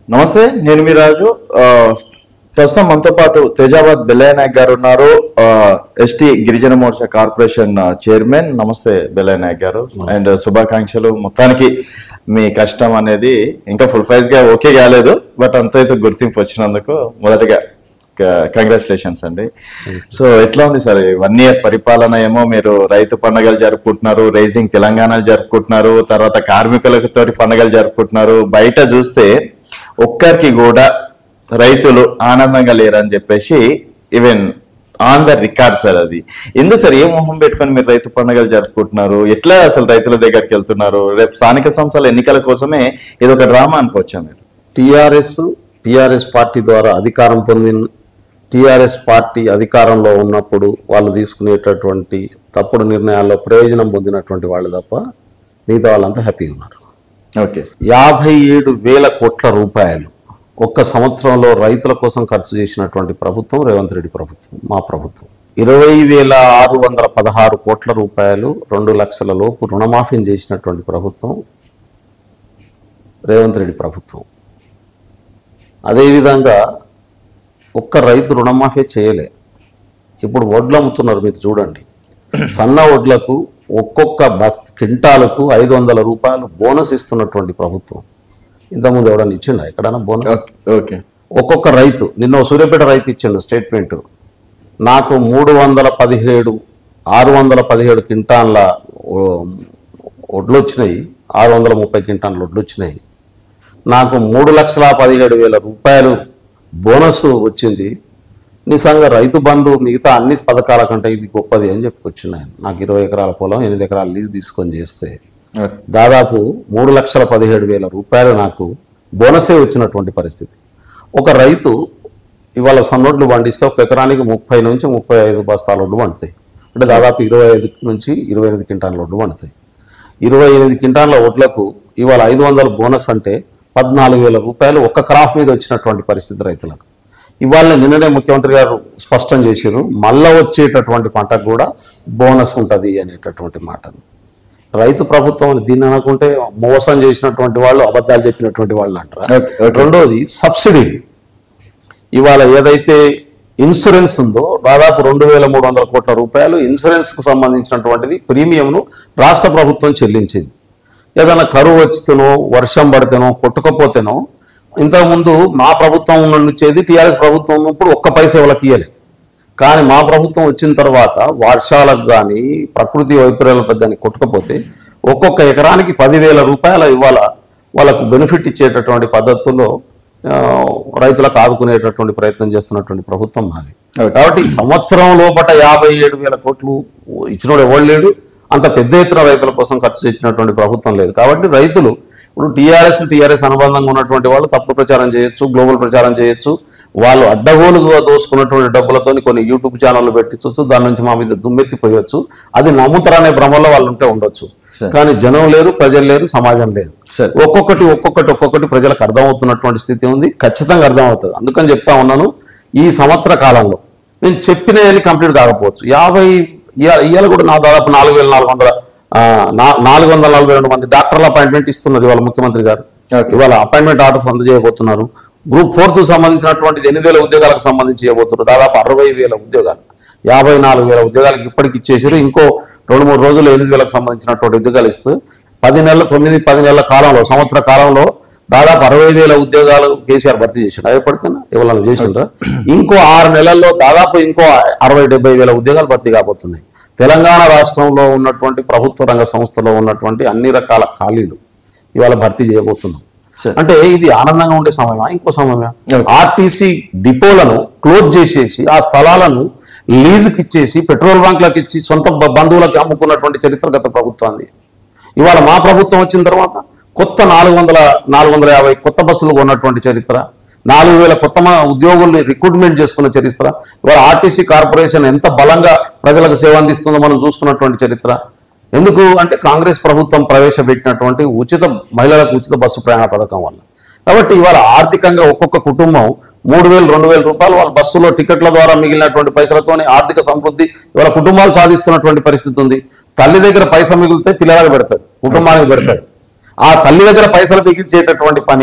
నమస్తే నేను మీ రాజు ఆ, ప్రస్తుతం మనతో పాటు తేజాబాద్ బెల్లయ్య నాయక్ గారు ఉన్నారు ఎస్టీ గిరిజన మోర్చా కార్పొరేషన్ ఆ, చైర్మన్ నమస్తే బెల్లయ్య నాయక్ గారు అండ్ శుభాకాంక్షలు మొత్తానికి మీ కష్టం అనేది ఇంకా ఫుల్ ఫైజ్ గా ఓకే కాలేదు బట్ అంత అయితే గుర్తింపు వచ్చినందుకు మొదటగా కంగ్రాచులేషన్స్ అండి సో ఎట్లా ఉంది సార్ వన్ ఇయర్ పరిపాలన ఏమో మీరు రైతు పండుగలు జరుపుకుంటున్నారు రైజింగ్ తెలంగాణలు జరుపుకుంటున్నారు తర్వాత కార్మికులతో తోటి పండుగలు జరుపుకుంటున్నారు బయట చూస్తే ఒక్కరికి కూడా రైతులు ఆనందంగా లేరని చెప్పేసి even on the record sir అది ఎందుకు సార్ ఏ మొహం పెట్టుకొని మీరు రైతు పండుగలు జరుపుకుంటున్నారు ఎట్లా అసలు రైతుల దగ్గరికి వెళ్తున్నారు రేపు స్థానిక సంస్థల ఎన్నికల కోసమే ఇది ఒక డ్రామా అనుకోవచ్చా మీరు టిఆర్ఎస్ టిఆర్ఎస్ పార్టీ ద్వారా అధికారం పొందిన టిఆర్ఎస్ పార్టీ అధికారంలో ఉన్నప్పుడు వాళ్ళు తీసుకునేటటువంటి తప్పుడు నిర్ణయాల్లో ప్రయోజనం పొందినటువంటి వాళ్ళు తప్ప మిగతా వాళ్ళంతా హ్యాపీగా ఉన్నారు ఓకే యాభై ఏడు వేల కోట్ల రూపాయలు ఒక్క సంవత్సరంలో రైతుల కోసం ఖర్చు చేసినటువంటి ప్రభుత్వం రేవంత్ రెడ్డి ప్రభుత్వం మా ప్రభుత్వం ఇరవై వేల ఆరు వందల పదహారు కోట్ల రూపాయలు రెండు లక్షల లోపు రుణమాఫీని చేసినటువంటి ప్రభుత్వం రేవంత్ రెడ్డి ప్రభుత్వం అదేవిధంగా ఒక్క రైతు రుణమాఫీ చేయలే ఇప్పుడు వడ్లు అమ్ముతున్నారు మీరు చూడండి సన్న వడ్లకు ఒక్కొక్క బస్ క్వింటాలకు ఐదు వందల రూపాయలు బోనస్ ఇస్తున్నటువంటి ప్రభుత్వం ఇంతకుముందు ఎవడన్నా ఇచ్చిండా ఎక్కడైనా బోనస్ ఓకే ఓకే ఒక్కొక్క రైతు నిన్న ఓ సూర్యాపేట రైతు ఇచ్చిండు స్టేట్మెంట్ నాకు మూడు వందల పదిహేడు ఆరు వందల పదిహేడు క్వింటాన్ల ఓ, వడ్లు వచ్చినాయి ఆరు వందల ముప్పై క్వింటాన్ల వడ్లు వచ్చినాయి నాకు మూడు లక్షల పదిహేడు వేల రూపాయలు బోనస్ వచ్చింది నిజంగా రైతు బంధు మిగతా అన్ని పథకాల కంటే ఇది గొప్పది అని చెప్పుకొచ్చిండు ఆయన నాకు ఇరవై ఎకరాల పొలం ఎనిమిది ఎకరాల లీజ్ తీసుకొని చేస్తే ఓకే దాదాపు మూడు లక్షల పదిహేడు వేల రూపాయలు నాకు బోనసే వచ్చినటువంటి పరిస్థితి ఒక రైతు ఇవాళ సన్నోడ్లు పండిస్తే ఒక ఎకరానికి ముప్పై నుంచి ముప్పై ఐదు బస్తాల వడ్లు పండుతాయి అంటే దాదాపు ఇరవై ఐదు నుంచి ఇరవై ఎనిమిది క్వింటాన్ల వడ్లు పండుతాయి ఇరవై ఎనిమిది క్వింటాన్ల వడ్లకు ఇవాళ ఐదు వందల బోనస్ అంటే పద్నాలుగు వేల రూపాయలు ఒక్క క్రాప్ మీద వచ్చినటువంటి పరిస్థితి రైతులకు ఇవాళ నిన్ననే ముఖ్యమంత్రి గారు స్పష్టం చేశారు మళ్ళా వచ్చేటటువంటి పంటకు కూడా బోనస్ ఉంటుంది అనేటటువంటి మాటను రైతు ప్రభుత్వం అని దీన్ని అనుకుంటే మోసం చేసినటువంటి వాళ్ళు అబద్ధాలు చెప్పినటువంటి వాళ్ళు అంటారు ఓకే, ఓకే. రెండోది సబ్సిడీ ఇవాళ ఏదైతే ఇన్సూరెన్స్ ఉందో దాదాపు రెండు వేల మూడు వందల కోట్ల రూపాయలు ఇన్సూరెన్స్ కు సంబంధించినటువంటిది ప్రీమియంను రాష్ట్ర ప్రభుత్వం చెల్లించింది ఏదైనా కరువు వచ్చితేనో వర్షం పడితేనో కొట్టుకపోతేనో ఇంతకుముందు మా ప్రభుత్వం నుంచేది టీఆర్ఎస్ ప్రభుత్వం ఉన్నప్పుడు ఒక్క పైసా వాళ్ళకి ఇయ్యలే కానీ మా ప్రభుత్వం వచ్చిన తర్వాత వర్షాలకు కానీ ప్రకృతి వైపర్యాలకు కానీ కొట్టుకపోతే ఒక్కొక్క ఎకరానికి పదివేల రూపాయల ఇవాళ వాళ్ళకు బెనిఫిట్ ఇచ్చేటటువంటి పద్ధతుల్లో ఆ, రైతులకు ఆదుకునేటటువంటి ప్రయత్నం చేస్తున్నటువంటి ప్రభుత్వం మాది Okay. కాబట్టి సంవత్సరం లోపట యాభై ఏడు వేల కోట్లు ఇచ్చినోడు ఎవడు లేడు అంత పెద్ద ఎత్తున రైతుల కోసం ఖర్చు చేసినటువంటి ప్రభుత్వం లేదు కాబట్టి రైతులు ఇప్పుడు టీఆర్ఎస్ టీఆర్ఎస్ అనుబంధంగా ఉన్నటువంటి వాళ్ళు తప్పుడు ప్రచారం చేయొచ్చు గ్లోబల్ ప్రచారం చేయొచ్చు వాళ్ళు అడ్డగోలుగా దోసుకున్నటువంటి డబ్బులతో కొన్ని యూట్యూబ్ ఛానళ్ళు పెట్టించవచ్చు దాని నుంచి మా మీద దుమ్మెత్తిపోయొచ్చు అది నమ్ముతారనే భ్రమలో వాళ్ళు ఉంటే ఉండొచ్చు సరే. కానీ జనం లేరు ప్రజలు లేరు సమాజం లేదు సరే. ఒక్కొక్కటి ఒక్కొక్కటి ఒక్కొక్కటి ప్రజలకు అర్థమవుతున్నటువంటి స్థితి ఉంది ఖచ్చితంగా అర్థమవుతుంది అందుకని చెప్తా ఉన్నాను ఈ సంవత్సర కాలంలో నేను చెప్పినవి కంప్లీట్ కాకపోవచ్చు యాభై ఇవాళ ఇవాళ కూడా నా దాదాపు నాలుగు వేల నాలుగు వందల ఆ, నా- నాలుగు వందల నలభై రెండు మంది డాక్టర్ల అపాయింట్మెంట్ ఇస్తున్నారు ఇవాళ ముఖ్యమంత్రి గారు Okay. ఇవాళ అపాయింట్మెంట్ ఆర్డర్స్ అందజేయబోతున్నారు గ్రూప్ ఫోర్త్ సంబంధించినటువంటి ఎనిమిది వేల ఉద్యోగాలకు సంబంధించి చేయబోతున్నారు దాదాపు అరవై వేల ఉద్యోగాలు యాభై నాలుగు వేల ఉద్యోగాలకు ఇప్పటికి ఇచ్చేసారు ఇంకో రెండు మూడు రోజులు ఎనిమిది వేలకు సంబంధించినటువంటి ఉద్యోగాలు ఇస్తూ పది నెలల తొమ్మిది పది నెలల కాలంలో సంవత్సర కాలంలో దాదాపు అరవై వేల ఉద్యోగాలు కేసీఆర్ భర్తీ చేసిండు ఎప్పటికైనా ఎవరైనా చేసిండ్రా ఇంకో ఆరు నెలల్లో దాదాపు ఇంకో అరవై డెబ్బై వేల ఉద్యోగాలు భర్తీ కాబోతున్నాయి తెలంగాణ రాష్ట్రంలో ఉన్నటువంటి ప్రభుత్వ రంగ సంస్థలో ఉన్నటువంటి అన్ని రకాల ఖాళీలు ఇవాళ భర్తీ చేయబోతున్నాం సరే. అంటే ఇది ఆనందంగా ఉండే సమయమా ఇంకో సమయమా Okay. ఆర్టీసీ డిపోలను క్లోజ్ చేసేసి ఆ స్థలాలను లీజుకి ఇచ్చేసి పెట్రోల్ బంక్లకు ఇచ్చి సొంత బ- బంధువులకు అమ్ముకున్నటువంటి చరిత్ర గత ప్రభుత్వాన్ని ఇవాళ మా ప్రభుత్వం వచ్చిన తర్వాత కొత్త నాలుగు వందల నాలుగు వందల యాభై కొత్త బస్సులు కొన్నటువంటి చరిత్ర నాలుగు వేల కొత్త మ- ఉద్యోగుల్ని రిక్రూట్మెంట్ చేసుకున్న చరిత్ర ఇవాళ ఆర్టీసీ కార్పొరేషన్ ఎంత బలంగా ప్రజలకు సేవ అందిస్తుందో మనం చూస్తున్నటువంటి చరిత్ర ఎందుకు అంటే కాంగ్రెస్ ప్రభుత్వం ప్రవేశపెట్టినటువంటి ఉచిత మహిళలకు ఉచిత బస్సు ప్రయాణ పథకం వల్ల కాబట్టి ఇవాళ ఆర్థికంగా ఒక్కొక్క కుటుంబం మూడు వేలు రెండు వేల రూపాయలు వాళ్ళ బస్సులో టికెట్ల ద్వారా మిగిలినటువంటి పైసలతోనే ఆర్థిక సమృద్ధి ఇవాళ కుటుంబాలు సాధిస్తున్నటువంటి పరిస్థితి ఉంది తల్లి దగ్గర పైసలు మిగిలితే పిల్లలకు పెడతాది కుటుంబానికి పెడతాది ఆ తల్లి దగ్గర పైసలు మిగిల్చేటటువంటి పని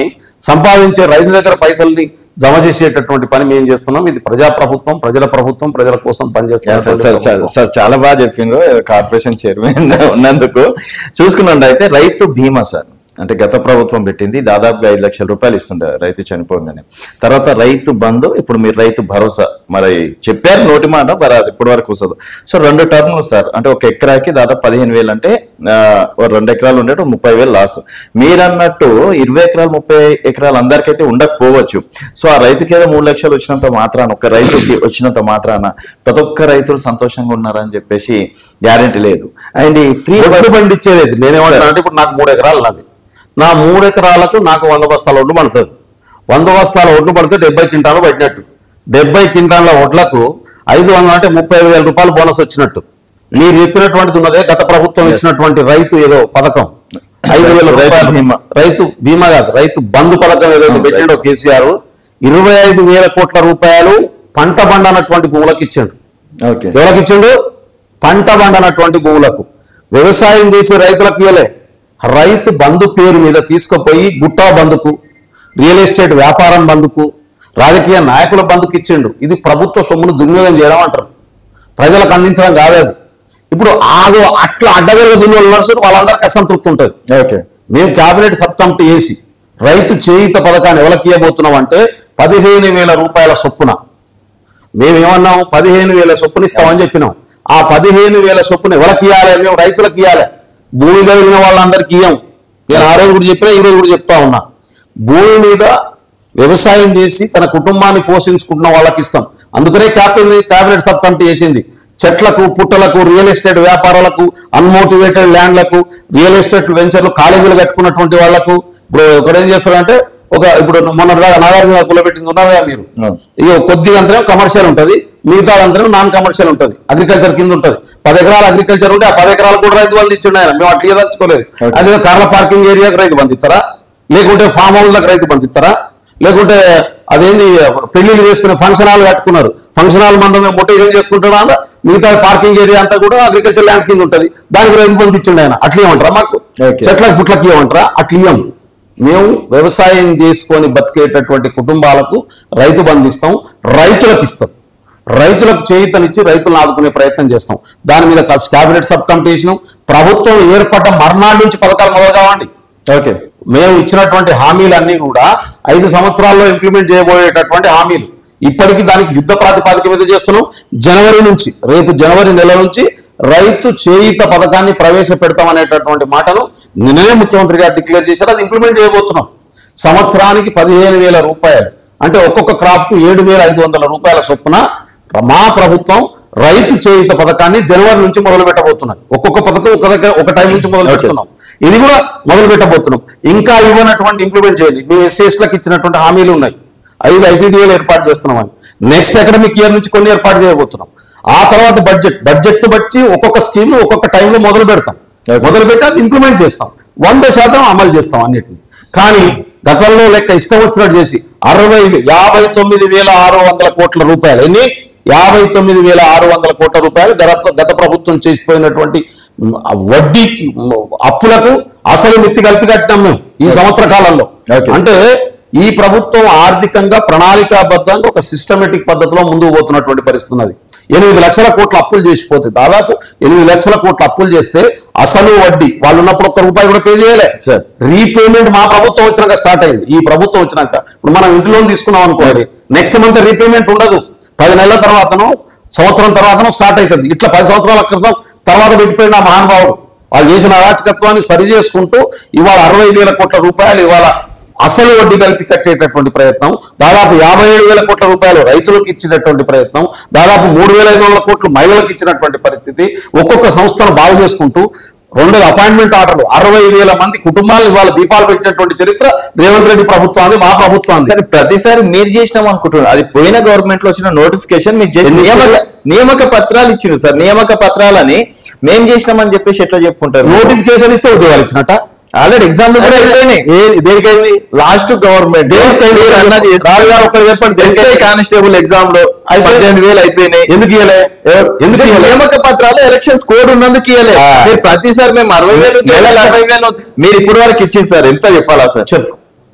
సంపాదించే రైతు దగ్గర పైసల్ని జమ చేసేటటువంటి పని మేము చేస్తున్నాం ఇది ప్రజా ప్రభుత్వం ప్రజల ప్రభుత్వం ప్రజల కోసం సార్ పనిచేస్తున్నాం సార్ సార్ సార్ చాలా బాగా చెప్పిండ్రు కార్పొరేషన్ చైర్మన్ ఉన్నందుకు చూసుకున్నాండి అయితే రైతు బీమా సార్ అంటే గత ప్రభుత్వం పెట్టింది దాదాపుగా ఐదు లక్షల రూపాయలు ఇస్తుండే రైతు చనిపోగానే తర్వాత రైతు బంధు ఇప్పుడు మీరు రైతు భరోసా మరి చెప్పారు నోటి మాట మరి అది ఇప్పటి వరకు వస్తుంది సో రెండు టర్ములు సార్ అంటే ఒక ఎకరాకి దాదాపు పదిహేను వేలు అంటే ఆ, ఓ రెండు ఎకరాలు ఉండేట ముప్పై వేలు లాస్ మీరు అన్నట్టు ఇరవై ఎకరాలు ముప్పై ఎకరాలు అందరికైతే ఉండకపోవచ్చు సో ఆ రైతుకి ఏదో మూడు లక్షలు వచ్చినంత మాత్రాన ఒక రైతుకి వచ్చినంత మాత్రాన ప్రతి ఒక్క రైతులు సంతోషంగా ఉన్నారని చెప్పేసి గ్యారెంటీ లేదు అండ్ ఈ ఫ్రీ ఒడ్డు పండించేది నేనేమంటున్నా అంటే ఇప్పుడు నాకు మూడు ఎకరాలు నాది నా మూడు ఎకరాలకు నాకు వంద బస్తాల ఒడ్డు పడుతుంది వంద బస్తాల ఒడ్డు పడితే డెబ్బై క్వింటాలు పడినట్టు డెబ్బై క్వింటాల ఒడ్లకు ఐదు వందలు అంటే ముప్పై ఐదు వేల రూపాయలు బోనస్ వచ్చినట్టు మీరు చెప్పినటువంటిది ఉన్నదే గత ప్రభుత్వం ఇచ్చినటువంటి రైతు ఏదో పథకం ఐదు వేల రైతు రూపాయలు బీమా. రైతు బీమా కాదు రైతు బంధు పథకం ఏదైతే అవును, పెట్టాడో రైతు. కేసీఆర్ ఇరవై ఐదు వేల కోట్ల రూపాయలు పంట పండనటువంటి భూములకు ఇచ్చాడు ఓకే ఎవరికి ఇచ్చిండు పంట పండనటువంటి భూములకు వ్యవసాయం చేసే రైతులకు ఇవ్వలే రైతు బంధు పేరు మీద తీసుకుపోయి గుట్టా బంధుకు రియల్ ఎస్టేట్ వ్యాపారం బంధుకు రాజకీయ నాయకుల బంధుకు ఇచ్చిండు ఇది ప్రభుత్వ సొమ్మును దుర్వినియోగం చేయడం అంటారు ప్రజలకు అందించడం కాదు అది ఇప్పుడు ఆగో అట్లా అడ్డగరగా దుర్వినియోగం నడుస్తుంది వాళ్ళందరికీ అసంతృప్తి ఉంటుంది ఓకే మేము కేబినెట్ సబ్ కమిటీ వేసి రైతు చేయుత పథకాన్ని ఎవరికి ఇవ్వబోతున్నాం అంటే పదిహేను వేల రూపాయల చొప్పున మేమేమన్నాం పదిహేను వేల చొప్పున ఇస్తామని చెప్పినాం ఆ పదిహేను వేల చొప్పున ఎవరికి ఇవ్వాలి మేము రైతులకు ఇవ్వాలి భూమి కలిగిన వాళ్ళందరికీ ఇయ్యం నేను ఆ రోజు కూడా చెప్పినా ఈ రోజు కూడా చెప్తా ఉన్నా భూమి మీద వ్యవసాయం చేసి తన కుటుంబాన్ని పోషించుకుంటున్న వాళ్ళకి ఇస్తాం అందుకనే క్యాబినెట్ క్యాబినెట్ సబ్ కమిటీ చేసింది చెట్లకు పుట్టలకు రియల్ ఎస్టేట్ వ్యాపారాలకు అన్మోటివేటెడ్ ల్యాండ్లకు రియల్ ఎస్టేట్ వెంచర్లు కాలేజీలు కట్టుకున్నటువంటి వాళ్ళకు ఇప్పుడు ఒకరు ఏం చేస్తారంటే ఒక ఇప్పుడు మొన్న దాకా నాగార్జున కులబెట్టింది ఉన్నారా మీరు అవును. ఇక కొద్దిగా అంతరం కమర్షియల్ ఉంటది మిగతా అంతరం నాన్ కమర్షియల్ ఉంటది అగ్రికల్చర్ కింద ఉంటది పది ఎకరాలు అగ్రికల్చర్ ఉంటే ఆ పది ఎకరాలు కూడా రైతు బంధు ఇచ్చిండు ఆయన మేము అట్లా దలుచుకోలేదు Okay. అదే కార్ల పార్కింగ్ ఏరియాకి రైతు బంధు ఇస్తారా లేకుంటే ఫామ్ హౌస్లకు రైతు బంధు ఇస్తారా లేకుంటే అదేంది పెళ్లిళ్ళు వేసుకునే ఫంక్షన్ హాల్ కట్టుకున్నారు ఫంక్షన్ హాల్ మందం మేము మొటేషన్ చేసుకుంటాడా అన్న మిగతా పార్కింగ్ ఏరియా అంతా కూడా అగ్రికల్చర్ ల్యాండ్ కింద ఉంటది దానికి రైతు బంధు ఇచ్చిండు ఆయన అట్లా ఇవ్వమంటారా మాకు Okay. చెట్లకు పుట్లకి ఇవ్వమంటారా అట్లా ఇవ్వం మేము వ్యవసాయం చేసుకొని బతికేటటువంటి కుటుంబాలకు రైతు బంధిస్తాం రైతులకు ఇస్తాం రైతులకు చేయితనిచ్చి రైతులను ఆదుకునే ప్రయత్నం చేస్తాం దాని మీద కేబినెట్ సబ్ కమిటీ వేసినాం ప్రభుత్వం ఏర్పడ్డ మర్నాడు నుంచి పథకాలు మొదలు కావండి ఓకే మేము ఇచ్చినటువంటి హామీలన్నీ కూడా ఐదు సంవత్సరాల్లో ఇంప్లిమెంట్ చేయబోయేటటువంటి హామీలు ఇప్పటికీ దానికి యుద్ధ ప్రాతిపాదిక మీద చేస్తున్నాం జనవరి నుంచి రేపు జనవరి నెల నుంచి రైతు చేయిత పథకాన్ని ప్రవేశపెడతామనేటటువంటి మాటను నిన్ననే ముఖ్యమంత్రి గారు డిక్లేర్ చేశారు అది ఇంప్లిమెంట్ చేయబోతున్నాం సంవత్సరానికి పదిహేను వేల రూపాయలు అంటే ఒక్కొక్క క్రాప్ కు ఏడు వేల ఐదు వందల రూపాయల చొప్పున మా ప్రభుత్వం రైతు చేయిత పథకాన్ని జనవరి నుంచి మొదలు పెట్టబోతున్నది ఒక్కొక్క పథకం ఒక దగ్గర ఒక టైం నుంచి మొదలు Okay. పెడుతున్నాం ఇది కూడా మొదలు పెట్టబోతున్నాం ఇంకా ఇవ్వనటువంటి ఇంప్లిమెంట్ చేయాలి మేము ఎస్సీఎస్లకు ఇచ్చినటువంటి హామీలు ఉన్నాయి ఐదు ఐపీడీఏలు ఏర్పాటు చేస్తున్నామని నెక్స్ట్ అకాడమిక్ ఇయర్ నుంచి కొన్ని ఏర్పాటు చేయబోతున్నాం ఆ తర్వాత బడ్జెట్ బడ్జెట్ బట్టి ఒక్కొక్క స్కీమ్ ఒక్కొక్క టైంలో మొదలు పెడతాం Okay. మొదలు పెట్టి అది ఇంప్లిమెంట్ చేస్తాం వంద శాతం అమలు చేస్తాం అన్నిటిని కానీ గతంలో లెక్క ఇష్టం వచ్చినట్టు చేసి అరవై యాభై తొమ్మిది వేల ఆరు వందల కోట్ల రూపాయలు ఎన్ని యాభై తొమ్మిది వేల ఆరు వందల కోట్ల రూపాయలు గత గత ప్రభుత్వం చేసిపోయినటువంటి మ్, ఆ వడ్డీకి మ్, అప్పులకు అసలు మిత్తి కలిపి కట్టినాం మేము ఈ సంవత్సర కాలంలో Okay. అంటే ఈ ప్రభుత్వం ఆర్థికంగా ప్రణాళికాబద్ధంగా ఒక సిస్టమేటిక్ పద్ధతిలో ముందుకు పోతున్నటువంటి పరిస్థితి ఉన్నది ఎనిమిది లక్షల కోట్ల అప్పులు చేసిపోతే దాదాపు ఎనిమిది లక్షల కోట్ల అప్పులు చేస్తే అసలు వడ్డీ వాళ్ళు ఉన్నప్పుడు ఒక్క రూపాయి కూడా పే చేయలే Sir. రీపేమెంట్ మా ప్రభుత్వం వచ్చినాక స్టార్ట్ అయింది ఈ ప్రభుత్వం వచ్చినాక ఇప్పుడు మనం ఇంటి లోన్ తీసుకున్నాం అనుకోండి నెక్స్ట్ మంత్ రీపేమెంట్ ఉండదు పది నెలల తర్వాతనో సంవత్సరం తర్వాతనో స్టార్ట్ అవుతుంది ఇట్లా పది సంవత్సరాల క్రితం తర్వాత పెట్టిపోయిన ఆ మహానుభావుడు వాళ్ళు చేసిన అరాచకత్వాన్ని సరి చేసుకుంటూ ఇవాళ అరవై వేల కోట్ల రూపాయలు ఇవాళ అసలు వడ్డీ కలిపి కట్టేటటువంటి ప్రయత్నం దాదాపు యాభై ఏడు వేల కోట్ల రూపాయలు రైతులకు ఇచ్చినటువంటి ప్రయత్నం దాదాపు మూడు వేల ఐదు వందల కోట్లు మహిళలకు ఇచ్చినటువంటి పరిస్థితి ఒక్కొక్క సంస్థను బాగు చేసుకుంటూ రెండు అపాయింట్మెంట్ ఆర్డర్లు అరవై వేల మంది కుటుంబాలను ఇవాళ దీపాలు పెట్టినటువంటి చరిత్ర రేవంత్ రెడ్డి ప్రభుత్వాన్ని మా ప్రభుత్వాన్ని సరే ప్రతిసారి మీరు చేసినాం అనుకుంటున్నారు అది పోయిన గవర్నమెంట్ లో వచ్చిన నోటిఫికేషన్ మీకు చేసిన ఎన్ని నియామక ఇచ్చారు? నియామక పత్రాలు ఇచ్చిండ్రు సార్ నియామక పత్రాలని మేం చేసినామని చెప్పేసి ఎట్లా చెప్పుకుంటారు నోటిఫికేషన్ ఇస్తే ఉద్యోగాలు ఇచ్చినట్ట ఆల్రెడీ ఎగ్జామ్ కూడా అయిపోయినాయి ఏ- దేనికైంది లాస్ట్ గవర్నమెంట్ దేనికైంది? రాజు గారు ఒక్కరు చెప్పండి దేనికైంది? కానిస్టేబుల్ ఎగ్జామ్ లో అయితే- పద్దెనిమిది వేలు అయిపోయినాయి ఎందుకు ఇవ్వలే ఎందుకు ఇది ఇవ్వలే నియామక పత్రాలు ఎలక్షన్స్ కోడ్ ఉన్నందుకు ఇవ్వలే ఆ. మీరు ప్రతిసారి మేము అరవై వేలు నెల- అరవై వేలు మీరు ఇప్పుడు వరకు ఇచ్చింది సార్ ఎంత చెప్పాలా సార్ చెప్పు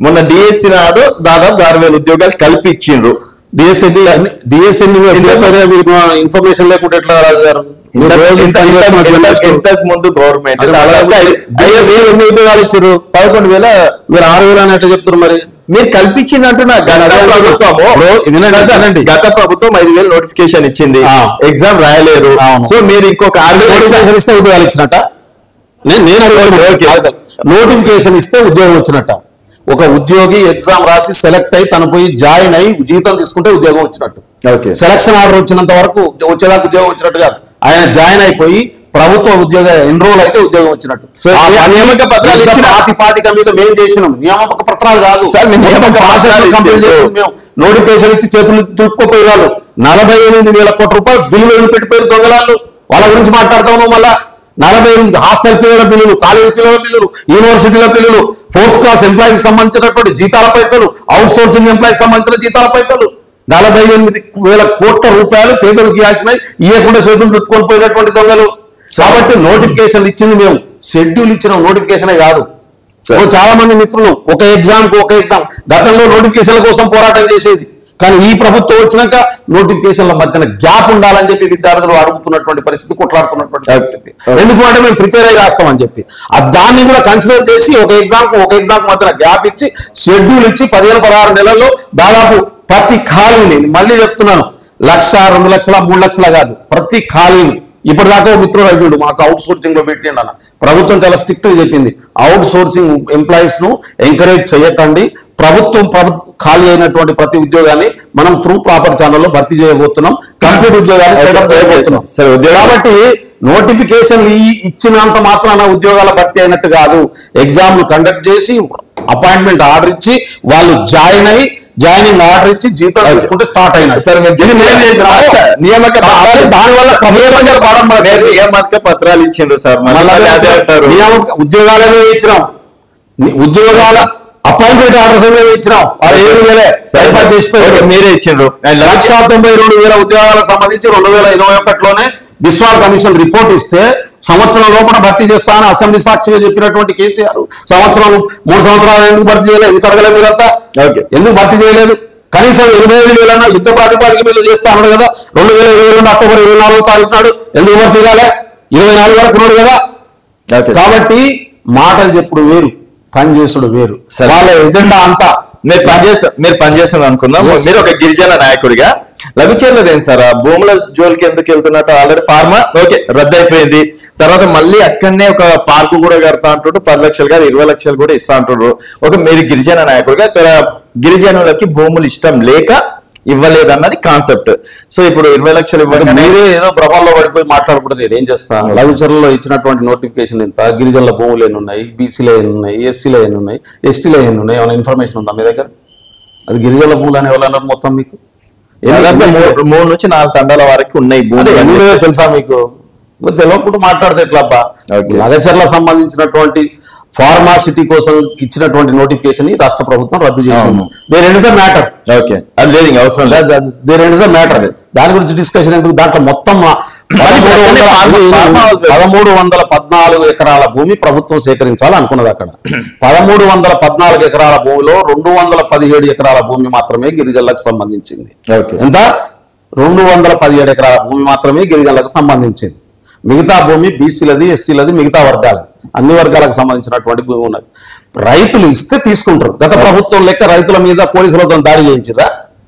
మొన్న డిఎస్సి నాడు దాదాపు ఆరు వేల ఉద్యోగాలు కల్పించిండ్రు డిఎస్ఎన్డి డిఎస్ఎన్డి మీకు ఇన్ఫర్మేషన్ లేకుండా ఎట్లా రాజారు మీరు రోజు ఇంత చేస్తున్నట్టు ఇంతకు ముందు గవర్నమెంట్ అది అలాగే DSE ఎన్ని ఉద్యోగాలు ఇచ్చారు పదకొండు వేల మీరు ఆరు వేలు అని ఎట్లా చెప్తారు మరి మీరు కల్పించినట్టున్నా గత అదే అదే. ప్రభుత్వము బ్రో, వినండి, కాదు సార్, వినండి. గత ప్రభుత్వం ఐదు వేలు నోటిఫికేషన్ ఇచ్చింది ఆ. ఎగ్జామ్ రాయలేరు అవును. సో మీరు ఇంకొక ఆరు వేలు నోటిఫికేషన్ ఇస్తే ఉద్యోగాలు ఇచ్చినట్ట నేను నేను అడుగుతున్నాను. నోటిఫికేషన్ ఇస్తే ఉద్యోగం వచ్చినట్ట ఒక ఉద్యోగి ఎగ్జామ్ రాసి సెలెక్ట్ అయి తను పోయి జాయిన్ అయి జీతం తీసుకుంటే ఉద్యోగం వచ్చినట్టు ఓకే సెలక్షన్ ఆర్డర్ వచ్చినంత వరకు వచ్చేదాకా ఉద్యోగం వచ్చినట్టు కాదు ఆయన జాయిన్ అయిపోయి ప్రభుత్వ ఉద్యోగ ఎన్రోల్ అయితే ఉద్యోగం వచ్చినట్టు సో ఆ ఈ నియామక పత్రాలు యుద్ధ ఇచ్చిన- ప్రాతిపాదిక మీద మేము చేసినాం నియామక పత్రాలు కాదు సార్, మీరు నియామక మొత్తం process పత్రాలు complete ఇచ్చిండ్రు. చేసి మేము నోటిఫికేషన్ ఇచ్చి చేతులు తుక్కుపోయి వాళ్ళు నలభై ఎనిమిది వేల కోట్ల రూపాయలు బిల్లులు వదిలిపెట్టిపోయారు దొంగలాళ్ళు వాళ్ళ గురించి మాట్లాడతాము మళ్ళా నలభై ఎనిమిది హాస్టల్ పిల్లల బిల్లులు కాలేజీ పిల్లల బిల్లులు యూనివర్సిటీల బిల్లులు ఫోర్త్ క్లాస్ ఎంప్లాయీకి సంబంధించినటువంటి జీతాల పైసలు అవుట్ సోర్సింగ్ ఎంప్లాయీకి సంబంధించిన జీతాల పైసలు నలభై ఎనిమిది వేల కోట్ల రూపాయలు పేదలకు ఇవ్వాల్సినవి ఇవ్వకుండా చేతులు చుట్టుకొని పోయినటువంటి దొంగలు కాబట్టి నోటిఫికేషన్ ఇచ్చింది మేము షెడ్యూల్ ఇచ్చిన నోటిఫికేషనే కాదు సరే. ఓ చాలా మంది మిత్రులు ఒక ఎగ్జామ్ కు ఒక ఎగ్జామ్ గతంలో నోటిఫికేషన్ల కోసం పోరాటం చేసేది కానీ ఈ ప్రభుత్వం వచ్చినాక నోటిఫికేషన్ల మధ్యన గ్యాప్ ఉండాలని చెప్పి విద్యార్థులు అడుగుతున్నటువంటి పరిస్థితి కొట్లాడుతున్నటువంటి పరిస్థితి Okay. ఎందుకు అంటే మేము ప్రిపేర్ అయి రాస్తామని చెప్పి ఆ దాన్ని కూడా కన్సిడర్ చేసి ఒక ఎగ్జామ్ కు ఒక ఎగ్జామ్ మధ్యన గ్యాప్ ఇచ్చి షెడ్యూల్ ఇచ్చి పదిహేను పదహారు నెలల్లో దాదాపు ప్రతి ఖాళీని మళ్ళీ చెప్తున్నాను లక్ష రెండు లక్షల మూడు లక్షల కాదు ప్రతి ఖాళీని ఇప్పటిదాకా ఓ మిత్రుడు అడిగాడు మాకు అవుట్ సోర్సింగ్ లో పెట్టండి అన్న ప్రభుత్వం చాలా స్ట్రిక్ట్ గా చెప్పింది అవుట్ సోర్సింగ్ ఎంప్లాయీస్ ను ఎంకరేజ్ చేయకండి ప్రభుత్వం ప్రభుత్వ ఖాళీ అయినటువంటి ప్రతి ఉద్యోగాన్ని మనం త్రూ ప్రాపర్ ఛానల్లో భర్తీ చేయబోతున్నాం కంప్లీట్ ఉద్యోగాన్ని సెటప్ చేయబోతున్నాం సరే, ఉద్యోగాలు- కాబట్టి నోటిఫికేషన్ ఇచ్చినంత మాత్రాన ఉద్యోగాల భర్తీ అయినట్టు కాదు ఎగ్జామ్లు కండక్ట్ చేసి అపాయింట్మెంట్ ఆర్డర్ ఇచ్చి వాళ్ళు జాయిన్ అయ్యి జాయినింగ్ ఆర్డర్ ఇచ్చి జీతం తీసుకుంటే స్టార్ట్ అయినారు సార్ మీరు ఇది మేము చేసిన సార్, నియామక దాని- దానివల్ల ప్రభుత్వం పాఠం పడలేదు. నియామక పత్రాలు ఇచ్చిండ్రు సార్ మరి మళ్ళా అదే అదే అంటారు. నియామక ఉద్యోగాలను ఇచ్చినాం ని- ఉద్యోగాల అపాయింట్మెంట్ ఆర్డర్స్ మేము ఇచ్చినాం వాళ్ళు ఏమి ఇవ్వలే సరే, సరిపడా ఓకే, చేసిపోయారు మీరే ఇచ్చిండ్రు అండ్ లక్ష తొంభై రెండు వేల ఉద్యోగాలకు సంబంధించి రెండు వేల ఇరవై ఒకటిలోనే బిస్వాల్ కమిషన్ రిపోర్ట్ ఇస్తే సంవత్సరం లోపల భర్తీ చేస్తానని అసెంబ్లీ సాక్షిగా చెప్పినటువంటి కేసీఆర్ సంవత్సరం మూడు సంవత్సరాలు ఎందుకు భర్తీ చేయలేదు ఎందుకు అడగలేదు మీరంతా ఓకే. ఎందుకు భర్తీ చేయలేదు కనీసం ఎనభై ఐదు వేలన్నా యుద్ధ ప్రాతిపాదిక మీద చేస్తా అన్నాడు కదా రెండు వేల ఇరవై రెండు అక్టోబర్ ఇరవై నాలుగో తారీఖు నాడు ఎందుకు భర్తీ కాలే ఇరవై నాలుగు వరకు ఉన్నాడు కదా ఓకే. కాబట్టి మాటలు చెప్పుడు వేరు పని చేసుడు వేరు సరే. వాళ్ళ ఎజెండా అంతా మీరు పనిచేస్తా మీరు పనిచేస్తున్నారు అనుకుందాం Yes. మీరు ఒక గిరిజన నాయకుడిగా లభించలేదు ఏంటి సార్ ఆ భూముల జోలికి ఎందుకు వెళ్తున్నట్టు ఆల్రెడీ ఫార్మా ఓకే రద్దు అయిపోయింది తర్వాత మళ్ళీ అక్కడనే ఒక పార్కు కూడా కడతా అంటుండ్రు పది లక్షలు కాదు ఇరవై లక్షలు కూడా ఇస్తా అంటుండ్రు ఒక మీరు గిరిజన నాయకుడిగా ఇక్కడ గిరిజనులకి భూములు ఇష్టం లేక ఇవ్వలేదు అన్నది కాన్సెప్ట్ సో ఇప్పుడు ఇరవై లక్షలు మరి ఇవ్వగానే మీరే ఏదో ప్రభావంలో పడిపోయి మాట్లాడకూడదు నేను ఏం చేస్తా లఘుచరంలో ఇచ్చినటువంటి నోటిఫికేషన్ ఎంత గిరిజనుల భూములు ఎన్ని ఉన్నాయి బీసీలో ఎన్ని ఉన్నాయి ఎస్సీలో ఎన్ని ఉన్నాయి ఎస్టీలో ఎన్ని ఉన్నాయి ఏమైనా ఇన్ఫర్మేషన్ ఉందా మీ దగ్గర అది గిరిజనుల భూములు అని ఎవరన్నారు మొత్తం మీకు దాదాపు మూడు మూడు నుంచి నాలుగు తండాల వరకు ఉన్నాయి అంటే భూములు ఎన్ని ఉన్నాయో తెలుసా మీకు మీరు తెలియకుండా మాట్లాడితే ఎట్లా అబ్బా Okay. లగచర్ల సంబంధించినటువంటి ఫార్మాసిటీ కోసం ఇచ్చినటువంటి నోటిఫికేషన్ ని రాష్ట్ర ప్రభుత్వం రద్దు చేసింది అవును. There end the matter okay అది లేదు ఇంక అవసరం లేదు దేర్ ఎండ్ ద మ్యాటర్ దాని గురించి డిస్కషన్ ఎందుకు దాంట్లో మొత్తం మా- పదమూడు వందల ఫార్మా హౌస్ లేదు. పదమూడు వందల పద్నాలుగు ఎకరాల భూమి ప్రభుత్వం సేకరించాలి అనుకున్నది అక్కడ పదమూడు వందల పద్నాలుగు ఎకరాల భూమిలో రెండు వందల పదిహేడు ఎకరాల భూమి మాత్రమే గిరిజనులకు సంబంధించింది ఓకే. ఎంత రెండు వందల పదిహేడు ఎకరాల భూమి మాత్రమే గిరిజనులకు సంబంధించింది మిగతా భూమి బీసీలది ఎస్సీలది మిగతా వర్గాలది అన్ని వర్గాలకు సంబంధించినటువంటి భూమి ఉన్నది రైతులు ఇస్తే తీసుకుంటారు గత ప్రభుత్వం లెక్క రైతుల మీద పోలీసులతో దాడి చేయించిరా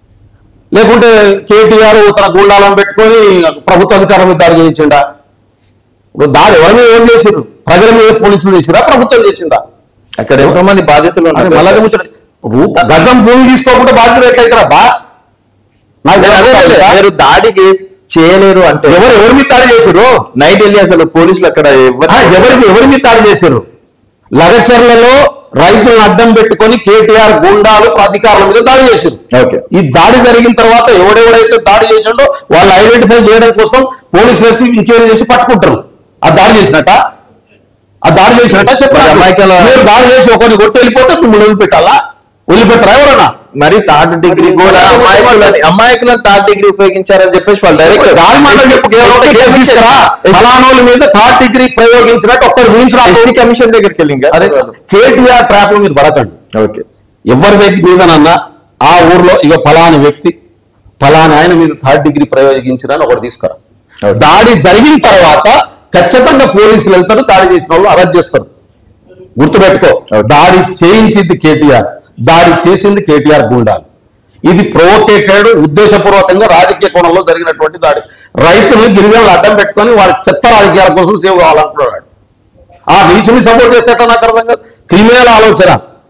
లేకుంటే కేటీఆర్ తన గుండాలను పెట్టుకొని ప్రభుత్వ అధికారుల మీద దాడి చేయించిండా ఇప్పుడు దాడి ఎవరి మీద ఏం చేసిర్రు ప్రజల మీద పోలీసులు చేసిరా ప్రభుత్వం చేసిందా అక్కడ ఎంతో మంది బాధితులు అని ఉన్నారు మళ్ళీ ముచ్చట రూప గజం భూమి తీసుకోకుండా బాధ్యత ఎట్లయితారా బా నాకు అదే తెలియదు అదే కదా. మీరు దాడి చేసి చేయలేరు అంటే ఎవరు ఎవరి మీద దాడి చేసిర్రు నైట్ వెళ్ళి అసలు పోలీసులు అక్కడ ఎవరు ఆ, ఎవరికి ఎవరి మీద దాడి చేశారు లగచర్లలో రైతులను అడ్డం పెట్టుకొని కేటీఆర్ గుండాలు అధికారుల మీద దాడి చేశారు ఓకే ఈ దాడి జరిగిన తర్వాత ఎవడెవడైతే దాడి చేసిండో వాళ్ళు ఐడెంటిఫై చేయడం కోసం పోలీసులు వేసి ఎంక్వైరీ చేసి పట్టుకుంటారు ఆ దాడి చేసినట్ట ఆ దాడి చేసినట్ట మరి చెప్పండి అమాయకుల- మీరు దాడి చేసి ఒకరిని కొట్టి వెళ్ళిపోతే మిమ్మల్ని వదిలిపెట్టాలా వదిలిపెడతారా ఎవరన్నా మరి థర్డ్ డిగ్రీ కూడా అమాయకులని అమాయకులను థర్డ్ డిగ్రీ ఉపయోగించారని చెప్పేసి వాళ్ళు డైరెక్ట్ దాని మాటలు చెప్పు కేవలం ఒక కేసు తీసుకురా ఫలానోళ్ళ మీద థర్డ్ డిగ్రీ ప్రయోగించినట్టు ఒక్కరు ఎస్టీ గురించి కమిషన్ దగ్గరికి వెళ్ళి ఇంకా అరే కేటీఆర్ ట్రాప్ లో మీరు పడకండి ఓకే ఎవరి దగ్గర మీదనన్నా ఆ ఊర్లో ఇక ఫలాని వ్యక్తి ఫలాని ఆయన మీద థర్డ్ డిగ్రీ ప్రయోగించినని ఒకటి తీసుకురా Okay. దాడి జరిగిన తర్వాత ఖచ్చితంగా పోలీసులు వెళ్తారు దాడి చేసిన వాళ్ళు అరెస్ట్ చేస్తారు గుర్తుపెట్టుకో Okay. దాడి చేయించింది కేటీఆర్ దాడి చేసింది కేటీఆర్ గుండాలు ఇది ప్రొవోకేటెడ్ ఉద్దేశపూర్వకంగా రాజకీయ కోణంలో జరిగినటువంటి దాడి రైతులు గిరిజనులు అడ్డం పెట్టుకొని వారి చెత్త రాజకీయాల కోసం సేవ్ కావాలనుకున్నాడు ఆ నీచుని సపోర్ట్ చేస్తే నాకు అర్థం కాదు క్రిమినల్ ఆలోచన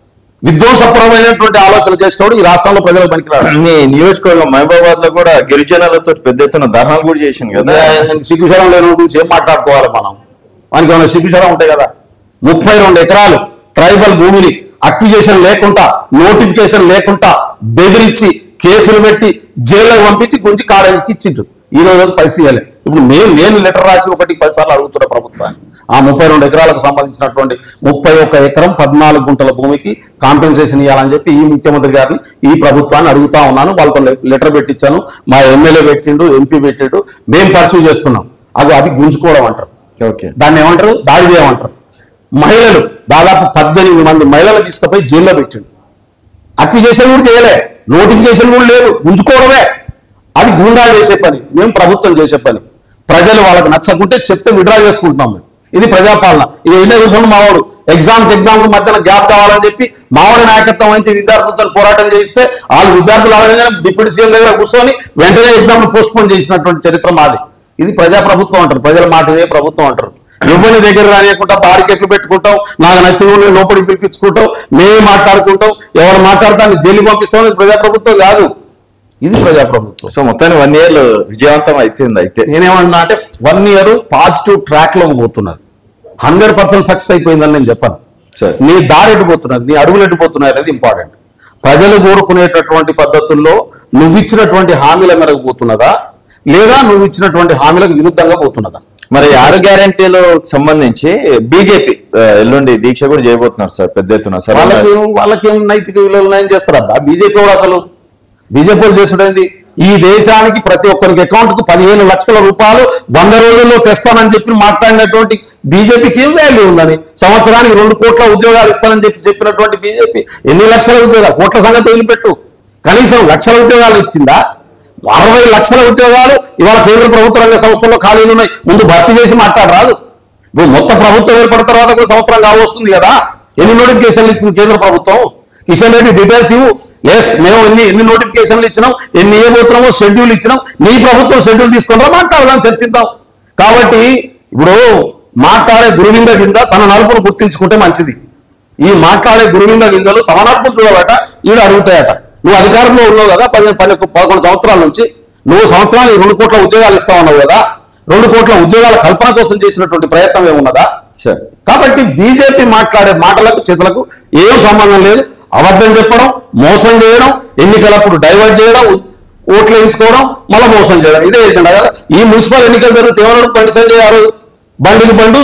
విధ్వంసపరమైనటువంటి ఆలోచన చేసినప్పుడు ఈ రాష్ట్రంలో ప్రజలకు పనికిరాడు మీ నియోజకవర్గం మహబూబాబాద్ లో కూడా గిరిజనులతో పెద్ద ఎత్తున ధర్నాలు కూడా చేసింది కదా సిగ్గుశరం లేని వాడి గురించి ఏం మాట్లాడుకోవాలి మనం మనకి ఏమైనా సిగ్గుశరం ఉంటాయి కదా ముప్పై రెండు ఎకరాలు ట్రైబల్ భూమిని అక్విజేషన్ లేకుండా నోటిఫికేషన్ లేకుండా బెదిరించి కేసులు పెట్టి జైల్లో పంపించి గుంజి కాలేజీకి ఇచ్చిండు ఈ రోజు పైసలు ఇవ్వలే ఇప్పుడు మేము నేను లెటర్ రాసి ఒకటి పది సార్లు అడుగుతున్న ప్రభుత్వాన్ని ఆ ముప్పై రెండు ఎకరాలకు సంబంధించినటువంటి ముప్పై ఒక్క ఎకరం పద్నాలుగు గుంటల భూమికి కాంపెన్సేషన్ ఇవ్వాలని చెప్పి ఈ ముఖ్యమంత్రి గారిని ఈ ప్రభుత్వాన్ని అడుగుతా ఉన్నాను వాళ్ళతో లె- లెటర్ పెట్టించాను మా ఎమ్మెల్యే పెట్టిండు ఎంపీ పెట్టిండు మేము పర్సూ చేస్తున్నాం అది అది గుంజుకోవడం అంటారు ఓకే దాన్ని ఏమంటారు దాడి చేయమంటారు మహిళలు దాదాపు పద్దెనిమిది మంది మహిళలు తీసుకుపోయి జైల్లో పెట్టిండు అక్విజేషన్ కూడా చేయలే నోటిఫికేషన్ కూడా లేదు ఉంచుకోవడమే అది గూండాలు చేసే పని మేము ప్రభుత్వం చేసే పని ప్రజలు వాళ్ళకి నచ్చకుంటే చెప్తే విడ్రా చేసుకుంటున్నాం మేము ఇది ప్రజాపాలన ఇది ఎన్నో చూసిన మావాడు ఎగ్జామ్ ఎగ్జామ్ మధ్యన గ్యాప్ కావాలని చెప్పి మావాడి నాయకత్వం వహించి విద్యార్థులతో పోరాటం చేయిస్తే వాళ్ళు విద్యార్థులు అడగగానే డిప్యూటీ సీఎం దగ్గర కూర్చొని వెంటనే ఎగ్జామ్ పోస్ట్ పోన్ చేసినటువంటి చరిత్ర మాది ఇది ప్రజా ప్రభుత్వం అంటారు ప్రజల మాట వినే ప్రభుత్వం అంటారు ఎవరిని దగ్గర రానియకుండా బారికెట్లు పెట్టుకుంటాం నాకు నచ్చిన వాళ్ళని లోపలికి పిలిపించుకుంటాం మేమే మాట్లాడుకుంటాం ఎవరు మాట్లాడతాన్ని జైలు పంపిస్తాం ఇది ప్రజా ప్రభుత్వం కాదు ఇది ప్రజా ప్రభుత్వం సో మొత్తాన్ని వన్ ఇయర్ విజయవంతం అయిపోయింది అయితే నేనేమన్నా అంటే వన్ ఇయర్ పాజిటివ్ ట్రాక్ లో పోతున్నది హండ్రెడ్ పర్సెంట్ సక్సెస్ అయిపోయిందని నేను చెప్పాను సరే. నీ దారి ఎట్టుపోతున్నది నీ అడుగులు ఎట్టుపోతున్నాయి అనేది ఇంపార్టెంట్ ప్రజలు కోరుకునేటటువంటి పద్ధతుల్లో నువ్వు ఇచ్చినటువంటి హామీల మేరకు పోతున్నదా లేదా నువ్వు ఇచ్చినటువంటి హామీలకు విరుద్ధంగా పోతున్నదా మరి ఆరు గ్యారంటీలో సంబంధించి బీజేపీ ఎల్లుండి దీక్ష కూడా చేయబోతున్నారు సార్ పెద్ద ఎత్తున సార్ వాళ్ళకి వాళ్ళకి ఏం నైతిక విలువలు ఉన్నాయని చేస్తారబ్బా బీజేపీ కూడా అసలు బీజేపీ వాళ్ళు చేసుడేంది ఈ దేశానికి ప్రతి ఒక్కరికి అకౌంట్ కు పదిహేను లక్షల రూపాయలు వంద రోజుల్లో తెస్తానని చెప్పి మాట్లాడినటువంటి బీజేపీకి ఏం వాల్యూ ఉందని సంవత్సరానికి రెండు కోట్ల ఉద్యోగాలు ఇస్తానని చెప్పి చెప్పినటువంటి బీజేపీ ఎన్ని లక్షల ఉద్యోగాలు కోట్ల సంగతి వదిలిపెట్టు కనీసం లక్షల ఉద్యోగాలు ఇచ్చిందా అరవై లక్షల ఉద్యోగాలు ఇవాళ కేంద్ర ప్రభుత్వ రంగ సంస్థల్లో ఖాళీలు ఉన్నాయి ముందు భర్తీ చేసి మాట్లాడరాదు ఇప్పుడు మొత్తం ప్రభుత్వం ఏర్పడిన తర్వాత కూడా సంవత్సరం కావస్తుంది కదా ఎన్ని నోటిఫికేషన్లు ఇచ్చింది కేంద్ర ప్రభుత్వం కిషన్ రెడ్డి డీటెయిల్స్ ఇవ్వు ఎస్ మేము ఎన్ని ఎన్ని నోటిఫికేషన్లు ఇచ్చినాం ఎన్ని ఇవ్వబోతున్నామో షెడ్యూల్ ఇచ్చినాం నీ ప్రభుత్వం షెడ్యూల్ తీసుకుంటారా మాట్లాడదాం చర్చిద్దాం కాబట్టి ఇప్పుడు మాట్లాడే గురువింద గింజ తన నలుపును గుర్తించుకుంటే మంచిది ఈ మాట్లాడే గురువింద గింజలు తమ నలుపును చూడబట ఈడు అడుగుతాయట నువ్వు అధికారంలో ఉన్నావు కదా పది పది పదకొండు సంవత్సరాల నుంచి నువ్వు సంవత్సరానికి రెండు కోట్ల ఉద్యోగాలు ఇస్తామన్నావు కదా రెండు కోట్ల ఉద్యోగాల కల్పన కోసం చేసినటువంటి ప్రయత్నం ఏమున్నదా సార్ కాబట్టి బీజేపీ మాట్లాడే మాటలకు చేతులకు ఏం సంబంధం లేదు అబద్ధం చెప్పడం మోసం చేయడం ఎన్నికలప్పుడు డైవర్ట్ చేయడం ఓట్లు వేయించుకోవడం మళ్ళీ మోసం చేయడం ఇదే ఎజెండా కదా ఈ మున్సిపల్ ఎన్నికలు జరిగితే ఏమన్నాడు బండి సంజయ్ గారు బండికి బండు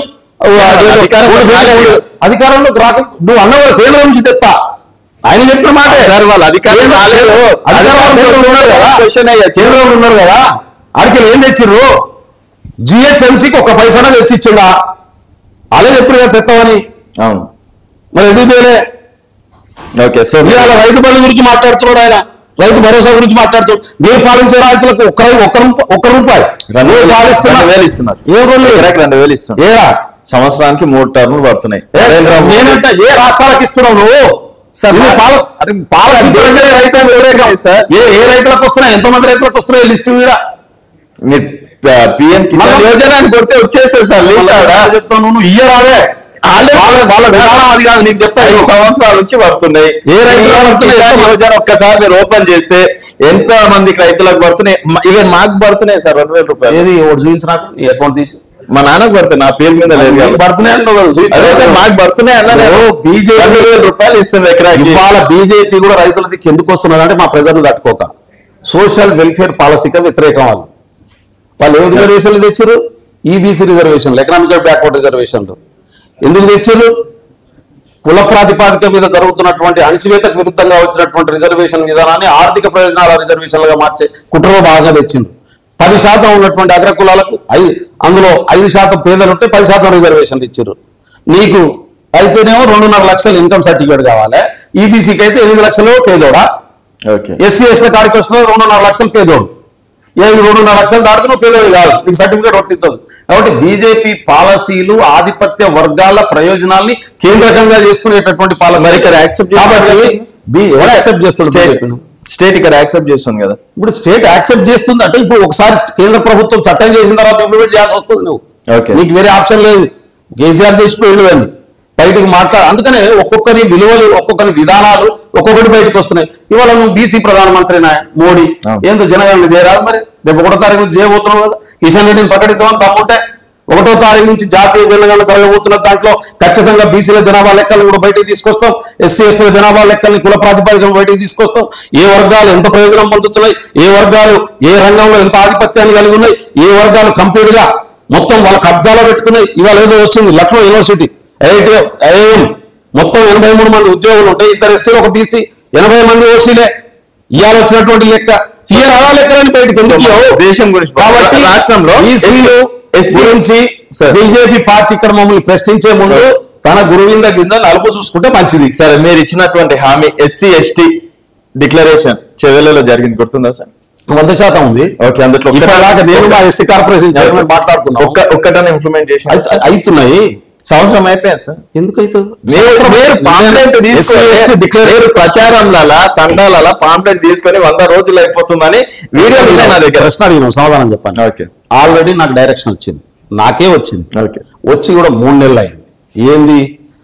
అధికారంలో అధికారంలోకి రాక నువ్వు అన్న కూడా కేంద్రం నుంచి తెస్తా ఆయన చెప్పిన మాట సార్, వాళ్ళు అధికారం రాలేదు. అధికారంలో ఉన్నారు కదా క్వశ్చన్ అయ్యా. కేంద్రంలో ఉన్నారు కదా ఆడికి ఏం తెచ్చిర్రు జిహెచ్ఎంసీకి ఒక పైసా తెచ్చిచ్చిండా అదే ఎప్పుడు కదా తెస్తామని అవును మరి ఎందుకు చేయలే ఓకే సో ఇవాళ రైతు బంధు గురించి మాట్లాడుతున్నాడు ఆయన రైతు భరోసా గురించి మాట్లాడుతున్నాడు మీరు పాలించే రైతులకు ఒక్క రూ- ఒక్క రూప- ఒక్క రూపాయి రెండు నువ్వు వేలు పాలిస్తున్నా- రెండు వేలు ఇస్తున్నారు ఏ రెండు వేలు? ఎకరాకి రెండు వేలు ఇస్తున్నారు ఏరా సంవత్సరానికి మూడు టర్ములు పడుతున్నాయి ఏ- నరేంద్ర మోదీ- నేనంట ఏ రాష్ట్రాలకు ఇస్తున్నావు నువ్వు సార్, ఇది పాల అరే పాల సిద్ధంగా రైతు వ్యతిరేకం. సార్. ఏ ఏ రైతులకు వస్తున్నాయి ఎంతమంది రైతులకు వస్తున్నాయి లిస్టు మీద మీరు పిఎం కిసాన్ మళ్ళా- యోజన అని కొడితే వచ్చేసేది సార్ లిస్ట్ ఆడ. చెప్తాను నువ్వు ఇయ్యరాదే ఆల్రెడీ వాళ్ళ వాళ్ళ విధానం అది కాదు నీకు చెప్తా ఐదు సంవత్సరాల నుంచి పడుతున్నాయి ఏ రైతులకు పిఎం పడుతున్నాయి? కిసాన్ యోజన ఒక్కసారి మీరు ఓపెన్ చేస్తే ఎంత మందికి రైతులకు పడుతున్నాయి ఈవెన్ మాకు పడుతున్నాయి సార్ రెండు వేల రూపాయలు ఏది ఒకటి చూపించు నాకు నీ అకౌంట్ తీసి మా నాన్నకు పడుతుంది నా పేరు మీద లేదు కాబట్టి. పడుతున్నాయి అంటావు కదా చూపించు. అదే సార్ మాకు పడుతున్నాయి అన్న నేను ఓ, BJP రెండు వేల రూపాయలు ఇస్తుంది ఎకరాకి ఇవాళ బీజేపీ కూడా రైతుల దిక్కు ఎందుకు వస్తున్నారు అంటే మా ప్రజలను తట్టుకోక సోషల్ వెల్ఫేర్ పాలసీకి వ్యతిరేకం వాళ్ళు వాళ్ళు ఏ రిజర్వేషన్లు తెచ్చారు ఈబీసీ రిజర్వేషన్లు ఎకనామికల్ బ్యాక్వర్డ్ రిజర్వేషన్లు ఎందుకు తెచ్చారు కుల ప్రాతిపాదిక మీద జరుగుతున్నటువంటి అణచివేతకు విరుద్ధంగా వచ్చినటువంటి రిజర్వేషన్ విధానాన్ని ఆర్థిక ప్రయోజనాల రిజర్వేషన్లుగా మార్చే కుట్రలో బాగా తెచ్చింది పది శాతం ఉన్నటువంటి అగ్రకులాలకు ఐదు అందులో ఐదు శాతం పేదలు ఉంటే పది శాతం రిజర్వేషన్లు ఇచ్చారు నీకు అయితేనేమో రెండున్నర లక్షలు ఇన్కమ్ సర్టిఫికేట్ కావాలి ఈబీసీకి అయితే ఎనిమిది లక్షలు పేదోడా ఓకే ఎస్సీ ఎస్టీ కాడికి వస్తున్న రెండున్నర లక్షలు పేదోడు ఏది రెండున్నర లక్షలు దాటితే నువ్వు పేదోడు కాదు నీకు సర్టిఫికేట్ వర్తించదు కాబట్టి బీజేపీ పాలసీలు ఆధిపత్య వర్గాల ప్రయోజనాల్ని కేంద్రకంగా చేసుకునేటటువంటి పాలసీ మరి ఇక్కడ accept చేస్తున్నారు కాబట్టి కదా? బి- ఎవరు యాక్సెప్ట్ చేస్తాడు స్టేట్ BJP ను? స్టేట్ ఇక్కడ యాక్సెప్ట్ చేస్తుంది కదా ఇప్పుడు స్టేట్ యాక్సెప్ట్ చేస్తుంది అంటే ఇప్పుడు ఒకసారి కేంద్ర ప్రభుత్వం చట్టం చేసిన తర్వాత ఇంప్లిమెంట్ చేయాల్సి వస్తుంది నువ్వు Okay. నీకు వేరే ఆప్షన్ లేదు కేసీఆర్ చేసిపోయింది అని బయటికి మాట్లాడ అందుకనే ఒక్కొక్కరి విలువలు ఒక్కొక్కరి విధానాలు ఒక్కొక్కటి బయటకు వస్తున్నాయి ఇవాళ నువ్వు బీసీ ప్రధానమంత్రినా మోడీ అవును. ఏందో జనగణన చేయరాదు మరి రేపు ఒకటో తారీఖు నుంచి చేయబోతున్నావు కదా కిషన్ రెడ్డిని ప్రకటిస్తామని తమ్ముంటే ఒకటో తారీఖు నుంచి జాతీయ జనగణన జరగబోతున్న దాంట్లో ఖచ్చితంగా బీసీల జనాభా లెక్కలను కూడా బయటికి తీసుకొస్తాం ఎస్సీ ఎస్టీల జనాభా లెక్కల్ని కుల ప్రాతిపదికన బయటికి తీసుకొస్తాం ఏ వర్గాలు ఎంత ప్రయోజనం పొందుతున్నాయి ఏ వర్గాలు ఏ రంగంలో ఎంత ఆధిపత్యాన్ని కలిగి ఉన్నాయి ఏ వర్గాలు కంప్లీట్ గా మొత్తం వాళ్ళ కబ్జాలో పెట్టుకున్నాయి ఇవాళ ఏదో వస్తుంది లక్నో యూనివర్సిటీ ఐఐటి ఐఐఎం మొత్తం ఎనభై మూడు మంది ఉద్యోగులు ఉంటాయి ఇద్దరు ఎస్సీలు ఒక బీసీ ఎనభై మంది ఓసీలే ఇవాళ వచ్చినటువంటి లెక్క తీయరా లెక్కలని బయటకు ఎందుకు ఇవ్వవు? దేశం గురించి కాబట్టి రాష్ట్రంలో ఈసీలు ఎస్సీ గురించి సార్. బీజేపీ పార్టీ ఇక్కడ మమ్మల్ని ప్రశ్నించే ముందు తన గురువింద కింద నలుపు చూసుకుంటే మంచిది సరే మీరు ఇచ్చినటువంటి హామీ ఎస్సీ ఎస్టీ డిక్లరేషన్ చెవెలలో జరిగింది గుర్తుందా సార్ వంద శాతం ఉంది ఓకే అందులో ఇప్పటిదాకా నేను మా ఎస్సీ కార్పొరేషన్ చైర్మన్ మాట్లాడుకున్నాం ఒక్క ఒక్కటనే ఇంప్లిమెంట్ చేసి అయి- అవుతున్నాయి సంవత్సరం అయిపోయింది సార్ ఎందుకైతే మీరు మీరు పాంప్లెట్ తీసుకొని మీరు ప్రచారంల తండాల పాంప్లెట్ తీసుకొని వంద రోజులు అయిపోతుందని వీడియో ఉన్నాయి నా దగ్గర ప్రశ్న అడిగినాం సమాధానం చెప్పండి ఓకే ఆల్రెడీ నాకు డైరెక్షన్ వచ్చింది నాకే వచ్చింది ఓకే వచ్చి కూడా మూడు నెలలు అయింది ఏంది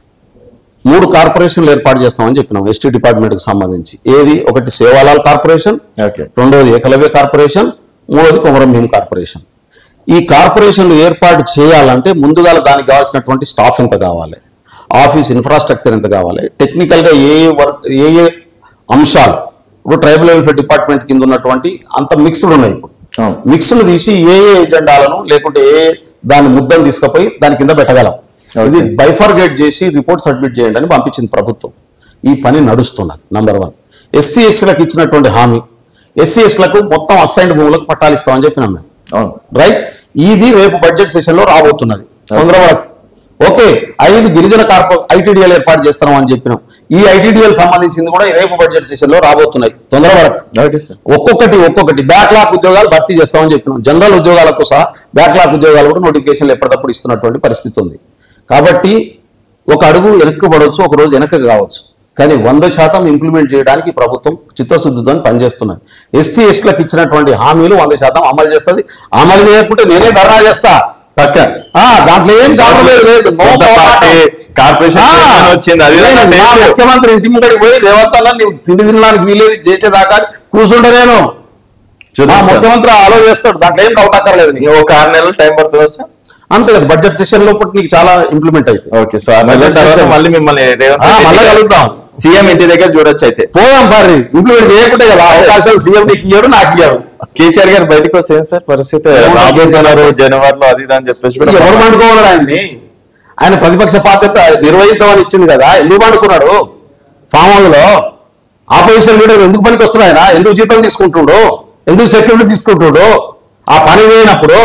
మూడు కార్పొరేషన్లు ఏర్పాటు చేస్తామని చెప్పినాం ఎస్టీ డిపార్ట్మెంట్కి సంబంధించి ఏది ఒకటి సేవాలాల్ కార్పొరేషన్ ఓకే రెండోది ఏకలవ్య కార్పొరేషన్ మూడోది కొమరం భీమ్ కార్పొరేషన్ ఈ కార్పొరేషన్లు ఏర్పాటు చేయాలంటే ముందుగా దానికి కావాల్సినటువంటి స్టాఫ్ ఎంత కావాలి ఆఫీస్ ఇన్ఫ్రాస్ట్రక్చర్ ఎంత కావాలి టెక్నికల్గా ఏ ఏ వర్క్ ఏ ఏ అంశాలు ఇప్పుడు ట్రైబల్ వెల్ఫేర్ డిపార్ట్మెంట్ కింద ఉన్నటువంటి అంత మిక్స్డ్ ఉన్నాయి ఇప్పుడు అవును. మిక్స్ను తీసి ఏ ఏ ఎజెండాలను లేకుంటే ఏ ఏ దాని ముద్దను తీసుకుపోయి దాని కింద పెట్టగలం ఇది బైఫర్గేట్ చేసి రిపోర్ట్ సబ్మిట్ చేయండి అని పంపించింది ప్రభుత్వం ఈ పని నడుస్తున్నది నంబర్ వన్ ఎస్సీ ఎస్టీలకు ఇచ్చినటువంటి హామీ ఎస్సీ ఎస్టీలకు మొత్తం అసైన్డ్ భూములకు పట్టాలు ఇస్తామని చెప్పినాం మేము అవును రైట్ ఇది రేపు బడ్జెట్ సెషన్ లో రాబోతున్నది తొందరపడ ఓకే ఐదు గిరిజన కార్పొ ఐటీడీఎల్ ఏర్పాటు చేస్తున్నాం అని చెప్పినాం ఈ ఐటీడీఎల్ సంబంధించింది కూడా ఈ రేపు బడ్జెట్ సెషన్ లో రాబోతున్నాయి తొందరపడక ఓకే సార్ ఒక్కొక్కటి ఒక్కొక్కటి బ్యాక్లాగ్ ఉద్యోగాలు భర్తీ చేస్తామని చెప్పినాం జనరల్ ఉద్యోగాలతో సహా బ్యాక్లాగ్ ఉద్యోగాలు కూడా నోటిఫికేషన్లు ఎప్పటికప్పుడు ఇస్తున్నటువంటి పరిస్థితి ఉంది కాబట్టి ఒక అడుగు వెనక్కి పడవచ్చు ఒక రోజు వెనక్కి కావచ్చు కానీ వంద శాతం ఇంప్లిమెంట్ చేయడానికి ప్రభుత్వం చిత్తశుద్ధితో పనిచేస్తున్నది ఎస్సీ ఎస్టీలకు ఇచ్చినటువంటి హామీలు వంద శాతం అమలు చేస్తుంది అమలు చేయకుంటే నేనే ధర్నా చేస్తా పక్క ఆ, దాంట్లో ఏం కాంప్రమైజ్ లేదు No సొంత పార్టీ పోరాటం. కార్పొరేషన్ ఆ, చైర్మన్ వచ్చింది అది నేను ఇది మా అంటే ముఖ్యమంత్రి ఇంటి ముంగడికి పోయి రేవంత్ అన్న నీవు తిండి తినడానికి వీలేదు చేసేదాకా కూర్చుంటా నేను మా చూద్దాం సార్. ముఖ్యమంత్రి ఆలో చేస్తాడు దాంట్లో ఏం డౌట్ అక్కర్లేదు నీకు. ఒక ఆరు నెలలు టైం పడుతుందా సార్ అంతే కదా బడ్జెట్ సెషన్ లోపల నీకు చాలా ఇంప్లిమెంట్ అయితే ఓకే సో ఆరు నెలల తర్వాత మళ్ళీ మిమ్మల్ని రేవంత్ రెడ్డి మళ్ళీ కలుద్దాం సీఎం ఇంటి దగ్గర చూడొచ్చు అయితే పోదాం పారి ఇంప్లిమెంట్ చేయకుంటే కదా అవకాశం సీఎం నీకు ఇయ్యడు నాకు ఇయ్యడు కేసీఆర్ గారు బయటకు వస్తే ఏం సార్ పరిస్థితి ఏమన్నా రాబోతున్నారు జనవరిలో అది ఇది అని చెప్పేసి కూడా ఎవరు పండుకోవాలి ఆయన్ని ఆయన ప్రతిపక్ష బాధ్యత నిర్వహించమని ఇచ్చింది కదా ఎందుకు పండుకున్నాడు ఫామ్ హౌస్ లో ఆపోజిషన్ లీడర్ ఎందుకు పనికి వస్తున్నాడు ఆయన ఎందుకు జీతం తీసుకుంటుండు ఎందుకు సెక్యూరిటీ తీసుకుంటుండు ఆ పని చేయనప్పుడు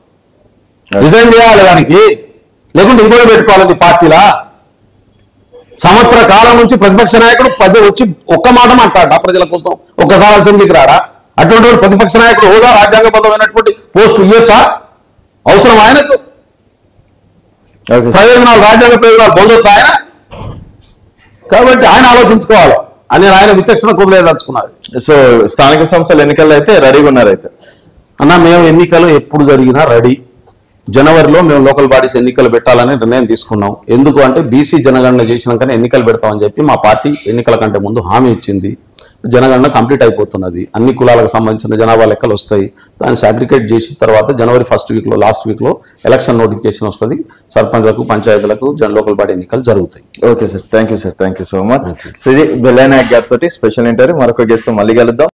రిజైన్ చేయాలి దానికి లేకుంటే ఇంకోటి పెట్టుకోవాలి పార్టీలా సంవత్సర కాలం నుంచి ప్రతిపక్ష నాయకుడు ప్రజలు వచ్చి ఒక్క మాట మాట్లాడా ప్రజల కోసం ఒక్కసారి అసెంబ్లీకి రాడా అటువంటి వాడు ప్రతిపక్ష నాయకుడు హోదా రాజ్యాంగబద్ధమైనటువంటి పోస్టు ఇవ్వచ్చా అవసరం ఆయనకు ఓకే సార్. ప్రయోజనాలు రాజ్యాంగ ప్రయోజనాలు పొందొచ్చు ఆయన కాబట్టి ఆయన ఆలోచించుకోవాలి అని ఆయన విచక్షణ కుదలేదలుచుకున్నది సో స్థానిక సంస్థల ఎన్నికల్లో అయితే రెడీగా ఉన్నారు అయితే అన్న మేము ఎన్నికలు ఎప్పుడు జరిగినా రెడీ జనవరిలో మేము లోకల్ బాడీస్ ఎన్నికలు పెట్టాలని నిర్ణయం తీసుకున్నాం ఎందుకు అంటే బీసీ జనగణన చేసినాకనే ఎన్నికలు పెడతామని చెప్పి మా పార్టీ ఎన్నికల కంటే ముందు హామీ ఇచ్చింది జనగణన కంప్లీట్ అయిపోతున్నది అన్ని కులాలకు సంబంధించిన జనాభా లెక్కలు వస్తాయి దాన్ని సాగ్రికేట్ చేసిన తర్వాత జనవరి ఫస్ట్ వీక్లో లాస్ట్ వీక్లో ఎలక్షన్ నోటిఫికేషన్ వస్తుంది సర్పంచ్లకు పంచాయతీలకు జన లోకల్ బాడీ ఎన్నికలు జరుగుతాయి okay sir thank you sir thank you so much so ఇది బెల్లయ్య నాయక్ గారితో స్పెషల్ ఇంటర్వ్యూ మరొక గెస్ట్ మళ్ళీ కలుద్దాం